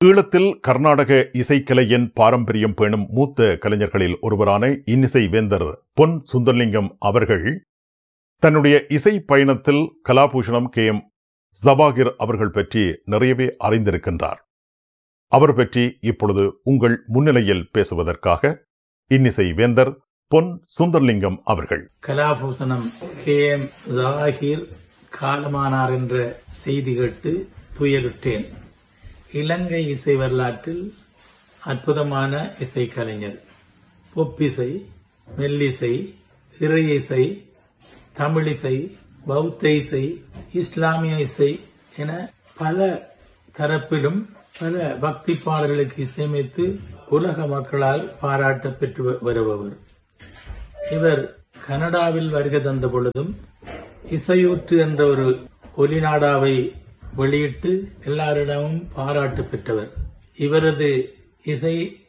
ஈழத்தில் கர்நாடக இசைக்கலையின் பாரம்பரியம் பேணும் மூத்த கலைஞர்களில் ஒருவரான இன்னிசை வேந்தர் பொன் சுந்தர்லிங்கம் அவர்கள் தன்னுடைய இசை பயணத்தில் கலாபூஷணம் கே எம் ஜபாகிர் அவர்கள் பற்றி நிறையவே அறிந்திருக்கின்றார் அவர் பற்றி இப்பொழுது உங்கள் முன்னிலையில் பேசுவதற்காக இன்னிசை வேந்தர் பொன் சுந்தர்லிங்கம் அவர்கள் கலாபூசணம் கே எம் ஜாகிர் காலமானார் என்ற செய்தி கேட்டு துயருற்றேன் இலங்கை இசை வரலாற்றில் அற்புதமான இசைக்கலைஞர் பொப்பிசை மெல்லிசை இறை இசை தமிழிசை பௌத்த இசை இஸ்லாமிய இசை என பல தரப்பிலும் பல பக்தி பாடல்களுக்கு இசையமைத்து உலக மக்களால் பாராட்ட பெற்று வ- வருபவர் இவர் கனடாவில் வருகை தந்த பொழுதும் இசையூற்று என்ற ஒரு ஒலிநாடாவை வெளியிட்டு எல்லாரிடமும் பாராட்டு பெற்றவர் இவரது இசை